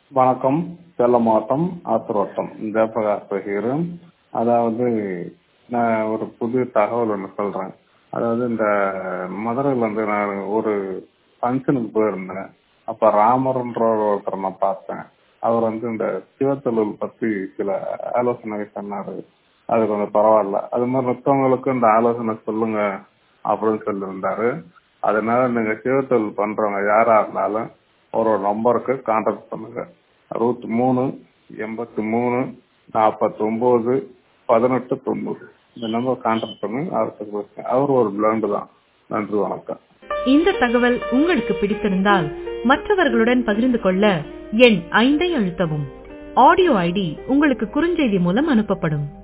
வணக்கம் சேலம் மாவட்டம் ஆத்திரோட்டம் ஜெயபிரகாஷ் பேசுகிறேன் அதாவது நான் ஒரு புது தகவல் ஒன்று சொல்கிறேன் அதாவது இந்த மதுரையில் வந்து நான் ஒரு ஃபங்க்ஷனுக்கு போயிருந்தேன் அப்போ ராமர்ன்ற ஒருத்தரை நான் பார்த்தேன் அவர் வந்து இந்த சிவத்தொழில் பற்றி சில ஆலோசனை சொன்னார் அது கொஞ்சம் பரவாயில்ல அது மாதிரி மற்றவங்களுக்கும் இந்த ஆலோசனை சொல்லுங்க அப்படின்னு சொல்லியிருந்தாரு அதனால நீங்க சிவத்தொழில் பண்றவங்க யாரா இருந்தாலும் ஒரு நம்பருக்கு கான்டாக்ட் பண்ணுங்க அறுபத்தி மூணு எண்பத்தி மூணு நாற்பத்தி ஒன்பது பதினெட்டு தொண்ணூறு இந்த நம்பர் கான்டாக்ட் பண்ணி அவருக்கு அவர் ஒரு பிளாண்டு தான் நன்றி வணக்கம் இந்த தகவல் உங்களுக்கு பிடித்திருந்தால் மற்றவர்களுடன் பகிர்ந்து கொள்ள எண் ஐந்தை அழுத்தவும் ஆடியோ ஐடி உங்களுக்கு குறுஞ்செய்தி மூலம் அனுப்பப்படும்